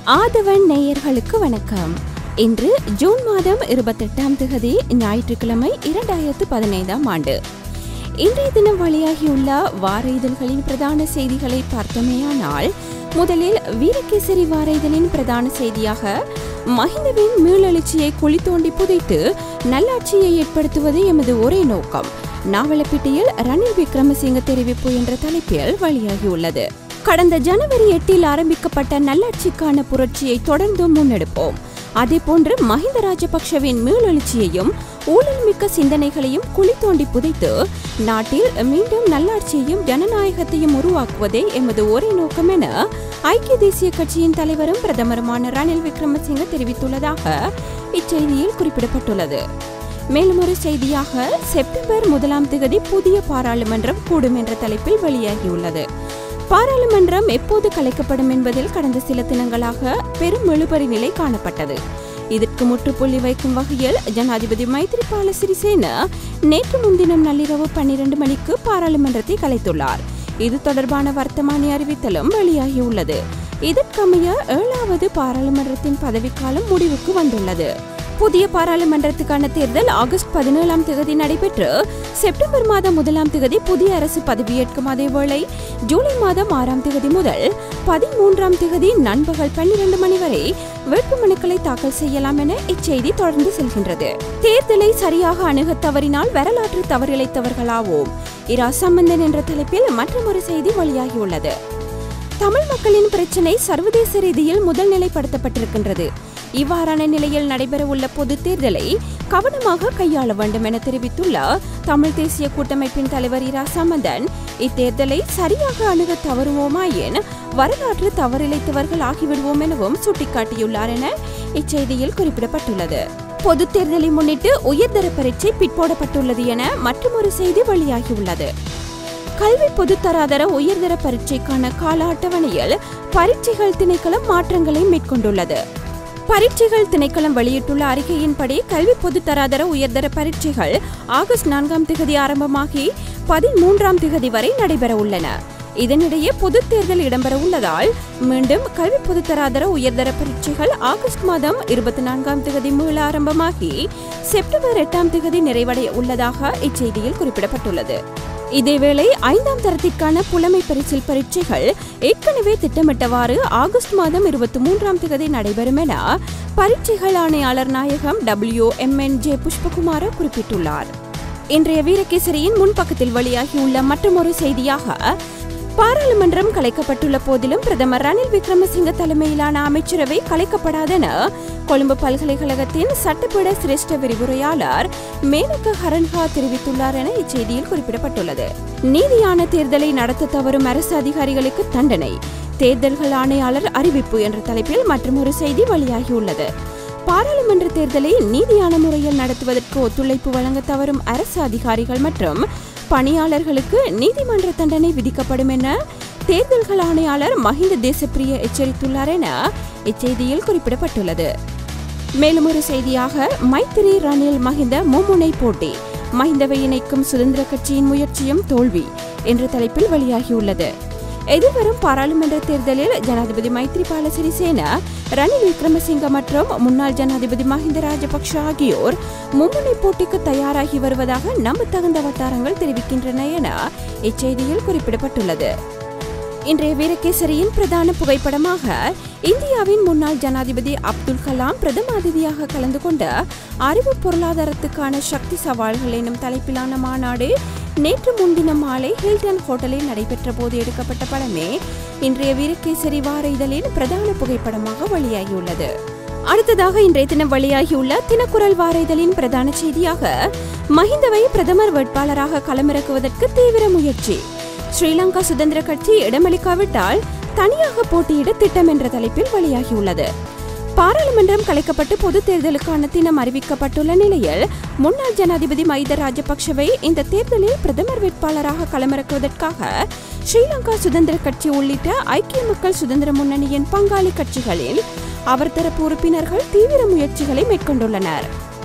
ஆதவன் நேயர்களுக்கு வணக்கம் இன்று ஜூன் மாதம் இருபத்தெட்டாம் திகதி ஞாயிற்றுக்கிழமை இரண்டாயிரத்து பதினைந்தாம் ஆண்டு இன்றைய தினம் வெளியாகியுள்ள வார இதழ்களின் பிரதான செய்திகளை பார்த்தோமேயானால் முதலில் வீரகேசரி வார இதழின் பிரதான செய்தியாக மஹிந்தவின் மீளெழுச்சியை குழி தோண்டி புதைத்து நல்லாட்சியை ஏற்படுத்துவது எமது ஒரே நோக்கம் நாவலப்பிட்டியில் ரணில் விக்ரமசிங்க தெரிவிப்பு என்ற தலைப்பில் வெளியாகியுள்ளது கடந்த ஜனவரி எட்டில் ஆரம்பிக்கப்பட்ட நல்லாட்சிக்கான புரட்சியை தொடர்ந்து முன்னெடுப்போம் அதேபோன்று மஹிந்த ராஜபக்ஷவின் மீளெழுச்சியையும் ஊழல் மிக்க சிந்தனைகளையும் குழி தோண்டி புதைத்து நாட்டில் மீண்டும் நல்லாட்சியையும் ஜனநாயகத்தையும் உருவாக்குவதே எமது ஒரே நோக்கம் என ஐக்கிய தேசிய கட்சியின் தலைவரும் பிரதமருமான ரணில் விக்ரமசிங்க தெரிவித்துள்ளதாக இச்செய்தியில் குறிப்பிடப்பட்டுள்ளது மேலும் ஒரு செய்தியாக செப்டம்பர் முதலாம் திகதி புதிய பாராளுமன்றம் கூடும் என்ற தலைப்பில் வெளியாகியுள்ளது பாராளுமன்றம் எப்போது கலைக்கப்படும் என்பதில் கடந்த சில தினங்களாக பெரும் இழுபறி நிலை காணப்பட்டது இதற்கு முற்றுப்புள்ளி வைக்கும் வகையில் ஜனாதிபதி மைத்ரிபால சிறிசேன நேற்று முன்தினம் நள்ளிரவு பன்னிரண்டு மணிக்கு பாராளுமன்றத்தை கலைத்துள்ளார் இது தொடர்பான வர்த்தமானி அறிவித்தலும் வெளியாகியுள்ளது இதற்கமைய ஏழாவது பாராளுமன்றத்தின் பதவிக்காலம் முடிவுக்கு வந்துள்ளது புதிய பாராளுமன்றத்துக்கான தேர்தல் ஆகஸ்ட் பதினேழாம் தேதி நடைபெற்று செப்டம்பர் மாதம் முதலாம் தேதி புதிய அரசு பதவியேற்கும் அதேவேளை ஜூலை மாதம் ஆறாம் தேதி முதல் பதிமூன்றாம் தேதி நண்பகல் பன்னிரண்டு மணி வரை வேட்புமனுக்களை தாக்கல் செய்யலாம் என இச்செய்தி தொடர்ந்து செல்கின்றது தேர்தலை சரியாக அணுகத் தவறினால் வரலாற்று தவறிழைத்தவர்களாவோம் இரா சம்பந்தன் என்ற தலைப்பில் மற்றொரு செய்தி வெளியாகியுள்ளது தமிழ் மக்களின் பிரச்சினை சர்வதேச ரீதியில் முதல் நிலைப்படுத்தப்பட்டிருக்கின்றது இவ்வாறான நிலையில் நடைபெறவுள்ள பொது தேர்தலை கவனமாக கையாள வேண்டும் என தெரிவித்துள்ள தமிழ் தேசிய கூட்டமைப்பின் தலைவர் இரா சம்பந்தன் இத்தேர்தலை சரியாக அணுக தவறுவோமாயின் வரலாற்று தவறிழைத்தவர்கள் ஆகிவிடுவோம் எனவும் சுட்டிக்காட்டியுள்ளார் என இச்செய்தியில் குறிப்பிடப்பட்டுள்ளது பொது தேர்தலை முன்னிட்டு உயர்தர பரீட்சை பிற்போடப்பட்டுள்ளது என மற்றொரு செய்தி வெளியாகியுள்ளது கல்வி பொதுத்தராதர உயர்தர பரீட்சைக்கான கால அட்டவணையில் பரீட்சைகள் திணைக்களம் மாற்றங்களை மேற்கொண்டுள்ளது பரீட்சைகள் திணைக்களம் வெளியிட்டுள்ள அறிக்கையின்படி கல்வி பொதுத்தராதர உயர்தர பரீட்சைகள் ஆகஸ்ட் நான்காம் திகதி ஆரம்பமாகி பதிமூன்றாம் திகதி வரை நடைபெற உள்ளன இதனிடையே பொதுத் தேர்தல் இடம்பெற உள்ளதால் மீண்டும் கல்வி பொதுத்தராதர உயர்தர பரீட்சைகள் ஆகஸ்ட் மாதம் இருபத்தி நான்காம் திகதி மீள ஆரம்பமாகி செப்டம்பர் எட்டாம் திகதி நிறைவடைய உள்ளதாக இச்செய்தியில் குறிப்பிடப்பட்டுள்ளது இதேவேளை ஐந்தாம் தரத்திற்கான புலமை பரிசில் பரீட்சைகள் ஏற்கனவே திட்டமிட்டவாறு ஆகஸ்ட் மாதம் இருபத்தி மூன்றாம் தேதி நடைபெறும் என பரீட்சைகள் ஆணையாளர் நாயகம் W M N J Pushpakumara குறிப்பிட்டுள்ளார் இன்றைய வீரகேசரியின் முன்பக்கத்தில் வெளியாகியுள்ள மற்றொரு செய்தியாக பாராளுமன்றம் கலைக்கப்பட்டுள்ள போதிலும் பிரதமர் ரணில் விக்ரமசிங்க தலைமையிலான அமைச்சரவை கலைக்கப்படாதென கொழும்பு பல்கலைக்கழகத்தின் சட்டப்பீட சிரேஷ்ட விரிவுரையாளர் மேனக ஹரன்ஹா தெரிவித்துள்ளார் என இச்செய்தியில் குறிப்பிடப்பட்டுள்ளது நீதியான தேர்தலை நடத்த தவறும் அரசு அதிகாரிகளுக்கு தண்டனை தேர்தல்கள் ஆணையாளர் அறிவிப்பு என்ற தலைப்பில் மற்றொரு செய்தி வெளியாகியுள்ளது பாராளுமன்ற தேர்தலை நீதியான முறையில் நடத்துவதற்கு ஒத்துழைப்பு வழங்க தவறும் அரசு அதிகாரிகள் மற்றும் பணியாளர்களுக்கு நீதிமன்ற தண்டனை விதிக்கப்படும் என தேர்தல்கள் ஆணையாளர் மஹிந்த தேசப்பிரிய எச்சரித்துள்ளார் என இச்செய்தியில் குறிப்பிடப்பட்டுள்ளது மேலும் ஒரு செய்தியாக மைத்திரி ரணில் மஹிந்த மும்முனை போட்டி மஹிந்தவை இணைக்கும் சுதந்திர கட்சியின் முயற்சியும் தோல்வி என்ற தலைப்பில் வெளியாகியுள்ளது எதிர்வரும் பாராளுமன்ற தேர்தலில் ஜனாதிபதி மைத்ரிபால சிறிசேன ரணில் விக்ரமசிங்க மற்றும் முன்னாள் ஜனாதிபதி மஹிந்த ராஜபக்ஷ ஆகியோர் மும்முனை போட்டிக்கு தயாராகி வருவதாக நம்பத்தகுந்த வட்டாரங்கள் தெரிவிக்கின்றன என இச்செய்தியில் குறிப்பிடப்பட்டுள்ளது இன்றைய வீரகேசரியின் பிரதான புகைப்படமாக இந்தியாவின் முன்னாள் ஜனாதிபதி அப்துல் கலாம் பிரதம அதிதியாக கலந்து கொண்ட அறிவு பொருளாதாரத்துக்கான சக்தி சவால்கள் எனும் தலைப்பிலான மாநாடு நேற்று முன்தினம் மாலை ஹில்டன் ஹோட்டலில் நடைபெற்ற போது எடுக்கப்பட்ட படமே இன்றைய வீரகேசரி வார இதழின் பிரதான புகைப்படமாக வெளியாகியுள்ளது அடுத்ததாக இன்றைய தினம் வெளியாகியுள்ள தினக்குரல் வார இதழின் பிரதான செய்தியாக மஹிந்தவை பிரதமர் வேட்பாளராக களமிறக்குவதற்கு தீவிர முயற்சி ஸ்ரீலங்கா சுதந்திர கட்சி இடமளிக்காவிட்டால் தனியாக போட்டியிட திட்டம் என்ற தலைப்பில் வெளியாகியுள்ளது பாராளுமன்றம் கலைக்கப்பட்டு பொது தேர்தலுக்கான தினம் அறிவிக்கப்பட்டுள்ள நிலையில் முன்னாள் ஜனாதிபதி மைத ராஜபக்ஷவை இந்த தேர்தலில் பிரதமர் வேட்பாளராக களமிறக்குவதற்காக ஸ்ரீலங்கா சுதந்திர கட்சி உள்ளிட்ட ஐக்கிய மக்கள் சுதந்திர முன்னணியின் பங்காளி கட்சிகளில் அவர் தரப்பு உறுப்பினர்கள் தீவிர முயற்சிகளை மேற்கொண்டுள்ளனர்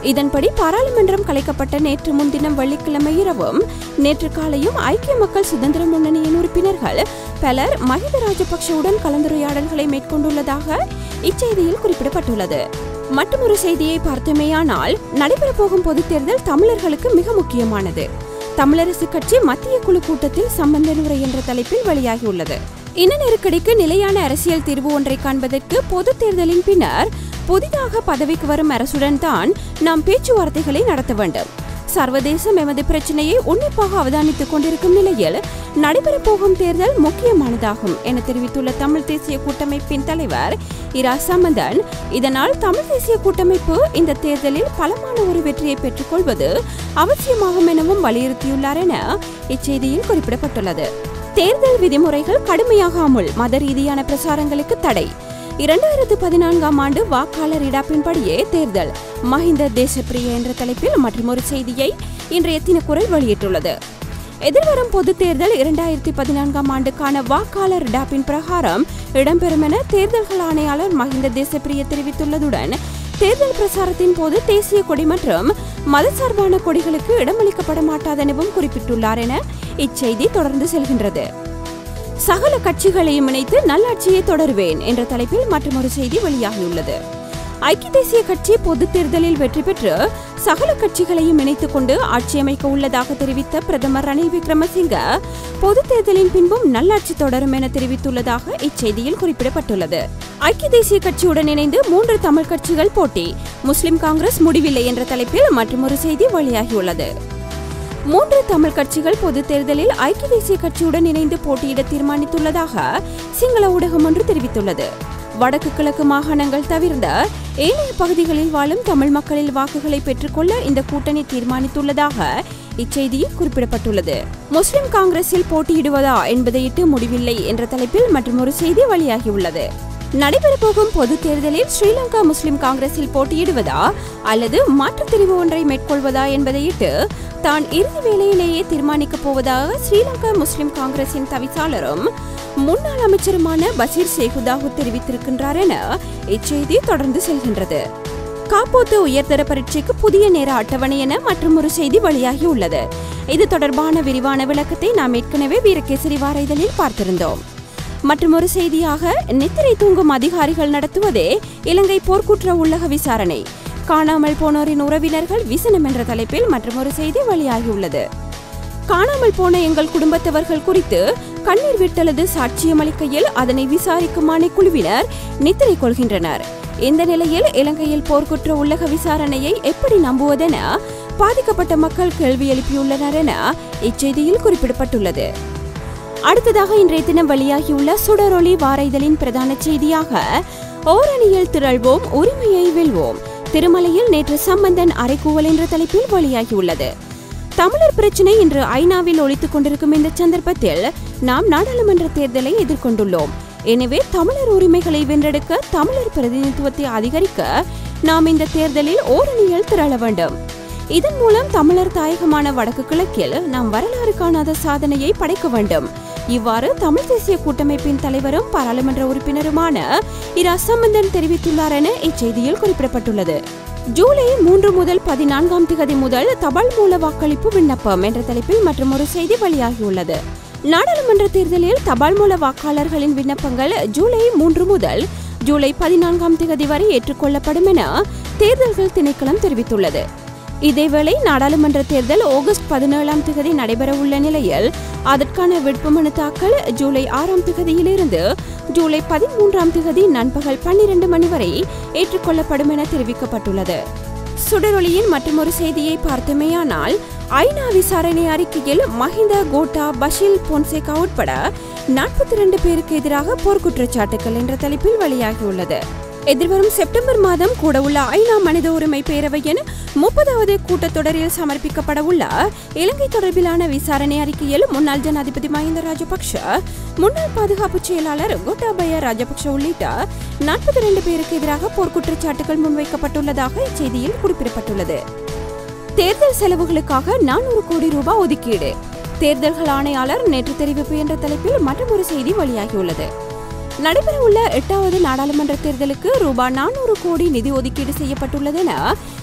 இதன்படி பாராளுமன்றம் கலைக்கப்பட்ட நேற்று முன்தினம் வெள்ளிக்கிழமை இரவும் நேற்று காலையும் ஐக்கிய மக்கள் சுதந்திர முன்னணியின் உறுப்பினர்கள் பலர் மஹிந்த ராஜபக்ஷவுடன் கலந்துரையாடல்களை மேற்கொண்டுள்ளதாக இச்செய்தியில் குறிப்பிடப்பட்டுள்ளது மற்றொரு செய்தியை பார்த்தமேயானால் நடைபெறப்போகும் பொதுத் தேர்தல் தமிழர்களுக்கு மிக முக்கியமானது தமிழரசு கட்சி மத்திய குழு கூட்டத்தில் சம்பந்த உரை என்ற தலைப்பில் வெளியாகியுள்ளது இன நெருக்கடிக்கு நிலையான அரசியல் தீர்வு ஒன்றை காண்பதற்கு பொதுத் தேர்தலின் பின்னர் புதிதாக பதவிக்கு வரும் அரசுடன் தான் நாம் பேச்சுவார்த்தைகளை நடத்த வேண்டும் சர்வதேசம் எமது பிரச்சனையை உன்னிப்பாக அவதானித்துக் கொண்டிருக்கும் நிலையில் நடைபெறப் போகும் தேர்தல் முக்கியமானதாகும் என தெரிவித்துள்ள தமிழ் தேசிய கூட்டமைப்பின் தலைவர் இரா சம்பந்தன் இதனால் தமிழ் தேசிய கூட்டமைப்பு இந்த தேர்தலில் பலமான ஒரு வெற்றியை பெற்றுக்கொள்வது அவசியமாகும் எனவும் வலியுறுத்தியுள்ளார் என இச்செய்தியில் குறிப்பிடப்பட்டுள்ளது தேர்தல் விதிமுறைகள் கடுமையாக அமுல் மத ரீதியான பிரசாரங்களுக்கு தடை இரண்டாயிரத்து பதினான்காம் ஆண்டு வாக்காளர் இடாப்பின்படியே தேர்தல் மஹிந்த தேசப்பிரிய என்ற தலைப்பில் மற்றொரு செய்தியை இன்றைய தினக்குரல் வெளியிட்டுள்ளது எதிர்வரும் பொதுத் தேர்தல் இரண்டாயிரத்தி பதினான்காம் ஆண்டுக்கான வாக்காளர் இடாப்பின் பிரகாரம் இடம்பெறும் என தேர்தல்கள் ஆணையாளர் மஹிந்த தேசப்பிரிய தெரிவித்துள்ளதுடன் தேர்தல் பிரசாரத்தின் போது தேசிய கொடி மற்றும் மதசார்பான கொடிகளுக்கு இடமளிக்கப்பட மாட்டாதெனவும் குறிப்பிட்டுள்ளார் என இச்செய்தி தொடர்ந்து செல்கின்றது சகல கட்சிகளையும் இணைத்து நல்லாட்சியை தொடருவேன் என்ற தலைப்பில் மற்றொரு செய்தி வெளியாகியுள்ளது ஐக்கிய தேசிய கட்சி பொதுத் தேர்தலில் வெற்றி பெற்று சகல கட்சிகளையும் இணைத்துக் கொண்டு ஆட்சி அமைக்க உள்ளதாக தெரிவித்த பிரதமர் ரணில் விக்ரமசிங்க பொதுத் தேர்தலின் பின்பும் நல்லாட்சி தொடரும் என தெரிவித்துள்ளதாக இச்செய்தியில் குறிப்பிடப்பட்டுள்ளது ஐக்கிய தேசிய கட்சியுடன் இணைந்து மூன்று தமிழ் கட்சிகள் போட்டி முஸ்லிம் காங்கிரஸ் முடிவில்லை என்ற தலைப்பில் மற்றொரு செய்தி வெளியாகியுள்ளது மூன்று தமிழ் கட்சிகள் பொதுத் தேர்தலில் ஐக்கிய தேசிய கட்சியுடன் இணைந்து போட்டியிட தீர்மானித்துள்ளதாக சிங்கள ஊடகம் ஒன்று தெரிவித்துள்ளது வடக்கு கிழக்கு மாகாணங்கள் தவிர்ந்த ஏனைய பகுதிகளில் வாழும் தமிழ் மக்களில் வாக்குகளை பெற்றுக்கொள்ள இந்த கூட்டணி தீர்மானித்துள்ளதாக இச்செய்தியில் குறிப்பிடப்பட்டுள்ளது முஸ்லிம் காங்கிரஸில் போட்டியிடுவதா என்பதையிட்டு முடிவில்லை என்ற தலைப்பில் மற்றொரு செய்தி வெளியாகியுள்ளது நடைபெறப்போகும் பொது தேர்தலில் ஸ்ரீலங்கா முஸ்லிம் காங்கிரஸில் போட்டியிடுவதா அல்லது மாற்றுத் தெரிவு ஒன்றை மேற்கொள்வதா என்பதையிட்டு தான் இறுதி வேளையிலேயே தீர்மானிக்கப் போவதாக ஸ்ரீலங்கா முஸ்லிம் காங்கிரசின் தவிசாளரும் முன்னாள் அமைச்சருமான பஷீர் சேகுதாகு தெரிவித்திருக்கின்றார் என இச்செய்தி தொடர்ந்து செல்கின்றது காப்போத்து உயர்தர பரீட்சைக்கு புதிய நேர அட்டவணை என மற்றும் ஒரு செய்தி வெளியாகி உள்ளது இது தொடர்பான விரிவான விளக்கத்தை நாம் ஏற்கனவே வீரகேசரி வார இதழில் பார்த்திருந்தோம் மற்றும் ஒரு செய்தியாக நித்திரை தூங்கும் அதிகாரிகள் நடத்துவதே இலங்கை போர்க்குற்ற உள்ளக விசாரணை காணாமல் போனோரின் உறவினர்கள் விசனம் என்ற தலைப்பில் மற்றொரு செய்தி வெளியாகியுள்ளது காணாமல் போன எங்கள் குடும்பத்தவர்கள் குறித்து கண்ணீர் விட்டலது சாட்சியம் அளிக்கையில் அதனை விசாரிக்கும் ஆணைக்குழுவினர் நித்திரை கொள்கின்றனர் இந்த நிலையில் இலங்கையில் போர்க்குற்ற உள்ளக விசாரணையை எப்படி நம்புவதென பாதிக்கப்பட்ட மக்கள் கேள்வி எழுப்பியுள்ளனர் என இச்செய்தியில் குறிப்பிடப்பட்டுள்ளது அடுத்ததாக இன்றைய தினம் வெளியாகியுள்ள சுடரொளி வார இதழின் பிரதான செய்தியாக ஓரணியில் திரள்வோம் உரிமையை வெல்வோம் திருமலையில் நேற்று சம்பந்தன் அரைக்கூவல் என்ற தலைப்பில் வெளியாகியுள்ளது தமிழர் பிரச்சினை இன்று ஐநாவில் ஒழித்துக் கொண்டிருக்கும் இந்த சந்தர்ப்பத்தில் நாம் நாடாளுமன்ற தேர்தலை எதிர்கொண்டுள்ளோம் எனவே தமிழர் உரிமைகளை வென்றெடுக்க தமிழர் பிரதிநிதித்துவத்தை அதிகரிக்க நாம் இந்த தேர்தலில் ஓரணியில் திரள வேண்டும் இதன் மூலம் தமிழர் தாயகமான வடக்கு கிழக்கில் நாம் வரலாறு காணாத சாதனையை படைக்க வேண்டும் இவ்வாறு தமிழ் தேசிய கூட்டமைப்பின் தலைவரும் பாராளுமன்ற உறுப்பினருமான இரா சம்பந்தன் தெரிவித்துள்ளார் என இச்செய்தியில் குறிப்பிடப்பட்டுள்ளது ஜூலை மூன்று முதல் பதினான்காம் திகதி முதல் தபால் மூல வாக்களிப்பு விண்ணப்பம் என்ற தலைப்பில் மற்றும் ஒரு செய்தி வெளியாகியுள்ளது நாடாளுமன்ற தேர்தலில் தபால் மூல வாக்காளர்களின் விண்ணப்பங்கள் ஜூலை மூன்று முதல் ஜூலை பதினான்காம் திகதி வரை ஏற்றுக்கொள்ளப்படும் என தேர்தல்கள் திணைக்களம் தெரிவித்துள்ளது இதேவேளை நாடாளுமன்ற தேர்தல் ஆகஸ்ட் பதினேழாம் திகதி நடைபெறவுள்ள நிலையில் அதற்கான வேட்புமனு தாக்கல் ஜூலை ஆறாம் திகதியிலிருந்து ஜூலை பதிமூன்றாம் திகதி நண்பகல் பன்னிரண்டு மணி வரை ஏற்றுக்கொள்ளப்படும் என தெரிவிக்கப்பட்டுள்ளது சுடரொளியின் மற்றொரு செய்தியை பார்த்தமேயானால் ஐநா விசாரணை அறிக்கையில் மஹிந்த கோட்டா பஷீல் பொன்சேகா உட்பட நாற்பத்தி இரண்டு பேருக்கு எதிராக போர்க்குற்றச்சாட்டுகள் என்ற தலைப்பில் வெளியாகியுள்ளது எதிர்வரும் செப்டம்பர் மாதம் கூட உள்ள ஐநா மனித உரிமை பேரவையின் முப்பதாவது கூட்டத்தொடரில் சமர்ப்பிக்கப்பட உள்ள இலங்கை தொடர்பிலான விசாரணை அறிக்கையில் முன்னாள் ஜனாதிபதி மஹிந்த ராஜபக்ஷ முன்னாள் பாதுகாப்பு செயலாளர் கோட்டாபய ராஜபக்ஷ உள்ளிட்ட நாற்பத்தி ரெண்டு பேருக்கு எதிராக போர்க்குற்றச்சாட்டுகள் முன்வைக்கப்பட்டுள்ளதாக இச்செய்தியில் குறிப்பிடப்பட்டுள்ளது தேர்தல் செலவுகளுக்காக நானூறு கோடி ரூபாய் ஒதுக்கீடு தேர்தல்கள் ஆணையாளர் நேற்று தெரிவிப்பு என்ற தலைப்பில் மற்றொரு செய்தி வெளியாகியுள்ளது நடைபெறவுள்ள எட்டாவது நாடாளுமன்ற தேர்தலுக்கு ரூபாய் நானூறு கோடி நிதி ஒதுக்கீடு செய்யப்பட்டுள்ளதென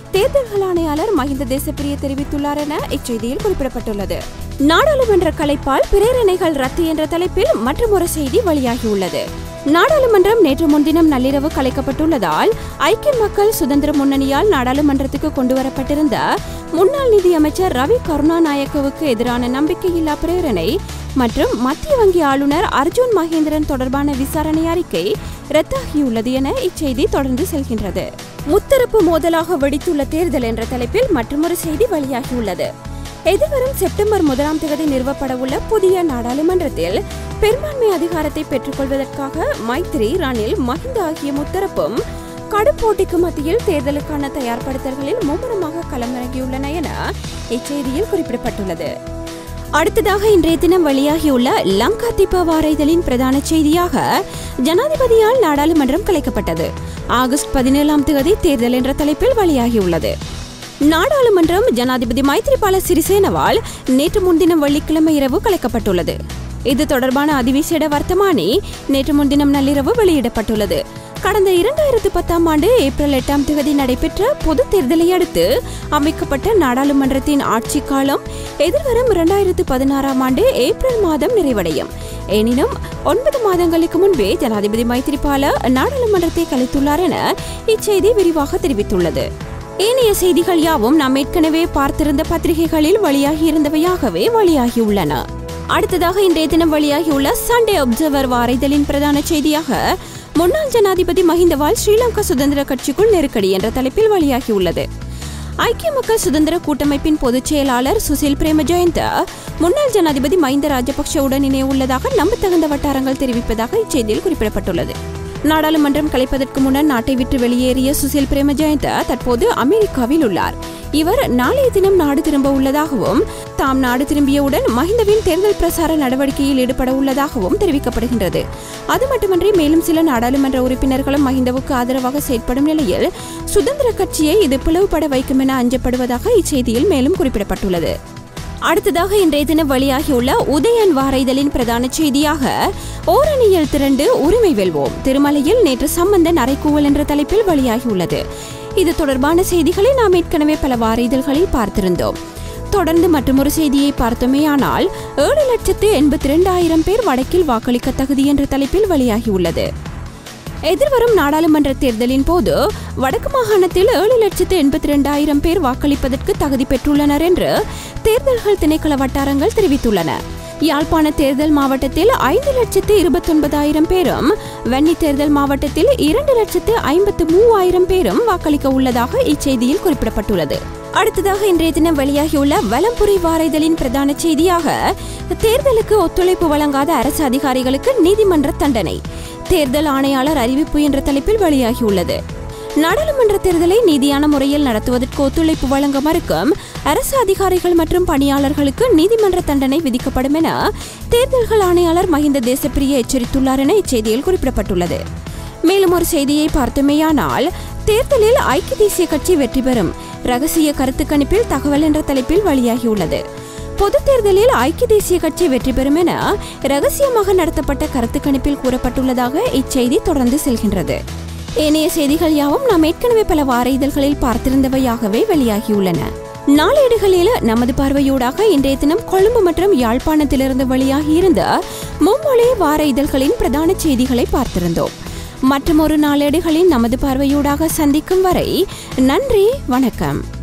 தேர்தல்கள் ஆணையாளர் மஹிந்த தேசப்பிரிய தெரிவித்துள்ளார் என இச்செய்தியில் குறிப்பிடப்பட்டுள்ளது நாடாளுமன்ற கலைப்பால் பிரேரணைகள் ரத்து என்ற தலைப்பில் மற்றொரு செய்தி வெளியாகியுள்ளது நாடாளுமன்றம் நேற்று முன்தினம் நள்ளிரவு கலைக்கப்பட்டுள்ளதால் ஐக்கிய மக்கள் சுதந்திர முன்னணியால் நாடாளுமன்றத்துக்கு கொண்டுவரப்பட்டிருந்த முன்னாள் நிதியமைச்சர் ரவி கருணாநாயக்கவுக்கு எதிரான நம்பிக்கையில்லா பிரேரணை மற்றும் மத்திய வங்கி ஆளுநர் அர்ஜுன் மகேந்திரன் தொடர்பான விசாரணை அறிக்கை ரத்தாகியுள்ளது என இச்செய்தி தொடர்ந்து செல்கின்றது முத்தரப்பு மோதலாக வெடித்துள்ள தேர்தல் என்ற தலைப்பில் மற்றொரு செய்தி வெளியாகியுள்ளது எதிர்வரும் செப்டம்பர் முதலாம் தேதி நிறுவப்படவுள்ள புதிய நாடாளுமன்றத்தில் பெரும்பான்மை அதிகாரத்தை பெற்றுக்கொள்வதற்காக மைத்ரி ரணில் மஹிந்த ஆகிய முத்தரப்பும் கடும் போட்டிக்கு மத்தியில் தேர்தலுக்கான தயார்படுத்தல்களில் மும்முரமாக களமிறங்கியுள்ளன என இச்செய்தியில் குறிப்பிடப்பட்டுள்ளது அடுத்ததாக இன்றைய தினம் வெளியாகியுள்ள லங்கா தீப வார இதழின் பிரதான செய்தியாக ஜனாதிபதியால் நாடாளுமன்றம் கலைக்கப்பட்டது ஆகஸ்ட் பதினேழாம் தேதி தேர்தல் என்ற தலைப்பில் வெளியாகியுள்ளது நாடாளுமன்றம் ஜனாதிபதி மைத்ரிபால சிறிசேனவால் நேற்று முன்தினம் வெள்ளிக்கிழமை இரவு கலைக்கப்பட்டுள்ளது இது தொடர்பான அதிவிசேட வர்த்தமானி நேற்று முன்தினம் நள்ளிரவு வெளியிடப்பட்டுள்ளது கடந்த இரண்டாயிரத்து பத்தாம் ஆண்டு ஏப்ரல் எட்டாம் தேதி நடைபெற்ற பொது தேர்தலை அடுத்து அமைக்கப்பட்ட நாடாளுமன்றத்தின் ஆட்சி காலம் எதிர்வரும் இரண்டாயிரத்து பதினாறாம் ஆண்டு ஏப்ரல் மாதம் நிறைவடையும் எனினும் ஒன்பது மாதங்களுக்கு முன்பே ஜனாதிபதி மைத்திரிபால நாடாளுமன்றத்தை கலைத்துள்ளார் என இச்செய்தி விரிவாக தெரிவித்துள்ளது ஏனைய செய்திகள் யாவும் நாம் ஏற்கனவே பார்த்திருந்த பத்திரிகைகளில் வெளியாகி இருந்தவையாகவே வெளியாகியுள்ளன அடுத்ததாக இன்றைய தினம் வெளியாகியுள்ள சண்டே ஒப்சர்வர் வார இதழின் பிரதான செய்தியாக முன்னாள் ஜனாதிபதி மஹிந்தவால் ஸ்ரீலங்கா சுதந்திர கட்சிக்குள் நெருக்கடி என்ற தலைப்பில் வெளியாகியுள்ளது ஐக்கிய மக்கள் சுதந்திர கூட்டமைப்பின் பொதுச் செயலாளர் சுசில் பிரேம ஜெயந்த முன்னாள் ஜனாதிபதி மஹிந்த ராஜபக்ஷவுடன் இணையுள்ளதாக நம்பத்தகுந்த வட்டாரங்கள் தெரிவிப்பதாக இச்செய்தியில் குறிப்பிடப்பட்டுள்ளது நாடாளுமன்றம் கலைப்பதற்கு முன்னர் நாட்டை விட்டு வெளியேறிய சுசில் பிரேம ஜெயந்த தற்போது அமெரிக்காவில் உள்ளார் இவர் நாளைய தினம் நாடு திரும்ப உள்ளதாகவும் தாம் நாடு திரும்பியவுடன் மஹிந்தவின் தேர்தல் பிரசார நடவடிக்கையில் ஈடுபட உள்ளதாகவும் தெரிவிக்கப்படுகின்றது அது மட்டுமன்றி மேலும் சில நாடாளுமன்ற உறுப்பினர்களும் மஹிந்தவுக்கு ஆதரவாக செயற்படும் நிலையில் சுதந்திர கட்சியை இது பிளவுபட வைக்கும் என அஞ்சப்படுவதாக இச்செய்தியில் மேலும் குறிப்பிடப்பட்டுள்ளது அடுத்ததாக இன்றைய தினம் வெளியாகியுள்ள உதயன் வார இதழின் பிரதான செய்தியாக ஓரணியில் திரண்டு உரிமை வெல்வோம் திருமலையில் நேற்று சம்பந்த நரைக்கூவல் என்ற தலைப்பில் வெளியாகியுள்ளது இது தொடர்பான செய்திகளை நாம் ஏற்கனவே பல வார இதழ்களில் பார்த்திருந்தோம் தொடர்ந்து மற்றொரு செய்தியை பார்த்தோமேயானால் ஏழு லட்சத்து எண்பத்தி இரண்டாயிரம் பேர் வடக்கில் வாக்களிக்க தகுதி என்ற தலைப்பில் வெளியாகியுள்ளது எதிர்வரும் நாடாளுமன்ற தேர்தலின் போது வடக்கு மாகாணத்தில் ஏழு லட்சத்து எண்பத்தி இரண்டாயிரம் பேர் வாக்களிப்பதற்கு தகுதி பெற்றுள்ளனர் என்று தேர்தல்கள் திணைக்கள வட்டாரங்கள் தெரிவித்துள்ளன யாழ்ப்பாண தேர்தல் மாவட்டத்தில் ஐந்து லட்சத்து இருபத்தொன்பதாயிரம் பேரும் வன்னி தேர்தல் மாவட்டத்தில் இரண்டு லட்சத்து ஐம்பத்து மூவாயிரம் பேரும் வாக்களிக்க உள்ளதாக இச்செய்தியில் குறிப்பிடப்பட்டுள்ளது அடுத்ததாக இன்றைய தினம் வெளியாகியுள்ள வலம்புரி வார இதழின் பிரதான செய்தியாக தேர்தலுக்கு ஒத்துழைப்பு வழங்காத அரசு அதிகாரிகளுக்கு நீதிமன்ற தண்டனை தேர்தல் ஆணையாளர் அறிவிப்பு என்ற தலைப்பில் வெளியாகியுள்ளது நாடாளுமன்ற தேர்தலை நீதியான முறையில் நடத்துவதற்கு ஒத்துழைப்பு வழங்க மறுக்கும் அரசு அதிகாரிகள் மற்றும் பணியாளர்களுக்கு நீதிமன்ற தண்டனை விதிக்கப்படும் என தேர்தல்கள் ஆணையாளர் மஹிந்த தேசப்பிரிய எச்சரித்துள்ளார் என இச்செய்தியில் குறிப்பிடப்பட்டுள்ளது மேலும் ஒரு செய்தியை பார்த்தோமேயானால் தேர்தலில் ஐக்கிய தேசிய கட்சி வெற்றி பெறும் ரகசிய கருத்து கணிப்பில் தகவல் என்ற தலைப்பில் வெளியாகியுள்ளது பொது தேர்தலில் ஐக்கிய தேசிய கட்சி வெற்றி பெறும் என ரகசியமாக நடத்தப்பட்ட கருத்து கணிப்பில் கூறப்பட்டுள்ளதாக இச்செய்தி தொடர்ந்து செல்கின்றது ஏனைய செய்திகள் யாவும் நாம் ஏற்கனவே பல வார இதழ்களில் பார்த்திருந்தவையாகவே வெளியாகியுள்ளன நாளேடுகளில் நமது பார்வையூடாக இன்றைய தினம் கொழும்பு மற்றும் யாழ்ப்பாணத்திலிருந்து வெளியாகியிருந்த மும்மொழி வார இதழ்களின் பிரதான செய்திகளை பார்த்திருந்தோம் மற்றும் ஒரு நாளேடுகளின் நமது பார்வையூடாக சந்திக்கும் வரை நன்றி வணக்கம்